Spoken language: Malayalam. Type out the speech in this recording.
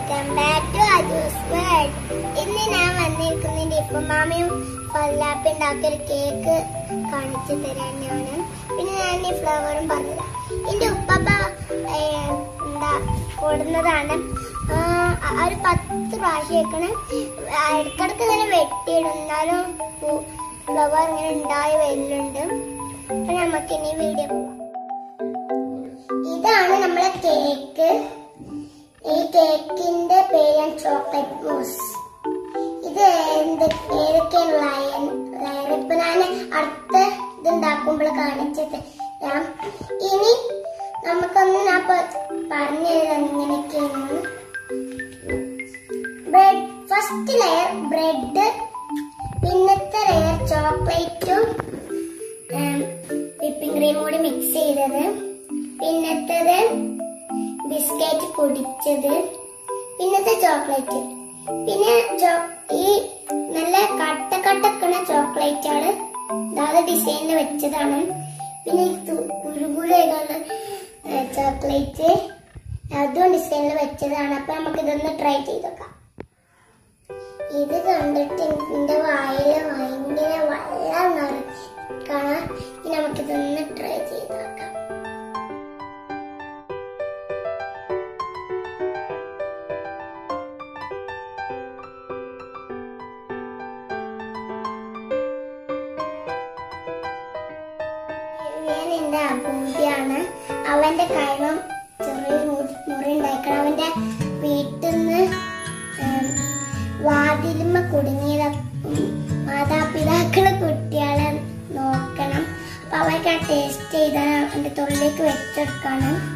welcome back to Aju's world ഇന്ന് ഞാൻ വന്നിരിക്കുന്നത് ഇപ്പമാമയും ഫല്ലാപ്പി ഉണ്ടാക്കിയ ഒരു കേക്ക് കാണിച്ചു തരാനാണ് പിന്നെ ഞാൻ ഈ ഫ്ലവറും പറഞ്ഞുതരാം എന്റെ ഉപ്പപ്പ ഏർ, എന്താ കൊടുന്നതാണ് ആ, ആ ഒരു പത്ത് പ്രാവശ്യം ഇടക്കിടക്ക് ഇങ്ങനെ വെട്ടിയിടും എന്നാലും ഫ്ലവർ ഇങ്ങനെ ഉണ്ടായി വരുന്നുണ്ട് അപ്പൊ നമുക്ക് ഇനി വീഡിയോ പോവാം ഇതാണ് നമ്മളെ കേക്ക് ഈ കേക്കിന്റെ പേരാണ് ചോക്ലേറ്റ് മൂസ് ഇത് എന്ത് ഏതൊക്കെയാണ് ലയൻ ലയൻ ഇപ്പൊ ഞാൻ അടുത്ത ഇത് ഉണ്ടാക്കുമ്പോൾ കാണിച്ചു തരാം ഇനി നമുക്കൊന്ന് ഞാൻ പറഞ്ഞു തരാം എങ്ങനെയൊക്കെയാണ് ബ്രെഡ് ഫസ്റ്റ് ലെയർ ബ്രെഡ് പിന്നത്തെ ലെയർ ചോക്ലേറ്റും വിപ്പിംഗ് ക്രീം കൂടി മിക്സ് ചെയ്തത് പിന്നത്തത് ബിസ്ക്കറ്റ് പൊടിച്ചത് പിന്നത്തെ ചോക്ലേറ്റ് പിന്നെ ചോ- ഈ നല്ല കട്ട കട്ടക്കണ ചോക്ലേറ്റ് ആണ് അതാത് ഡിസൈനിൽ വെച്ചതാണ് പിന്നെ ഈ തു- കുരുകുരായിട്ടുള്ള ചോക്ലേറ്റ് അതും ഡിസൈനിൽ വെച്ചതാണ് അപ്പൊ നമുക്ക് ഇതൊന്ന് ട്രൈ ചെയ്ത് നോക്കാം ഇത് കണ്ടിട്ട് എന്റെ വായില് ഭയങ്കര വെള്ളം നിറക്കണം ഇനി നമുക്കിതൊന്ന് ട്രൈ ചെയ്ത് നോക്കാം ഞാൻ എന്റെ അബൂബിയാണ് അവന്റെ കഴിവും ചെറിയൊരു മുറി- മുറി ഉണ്ടാക്കണം അവന്റെ വീട്ടിൽ നിന്ന് വാതിലുമ്മ കുടുങ്ങിയത് ഉം, മാതാപിതാക്കള് കുട്ടികളെ നോക്കണം അപ്പൊ അവർക്ക് ആ ടേസ്റ്റ് ചെയ്താൽ എന്റെ തൊള്ളിലേക്ക് വെച്ചെടുക്കണം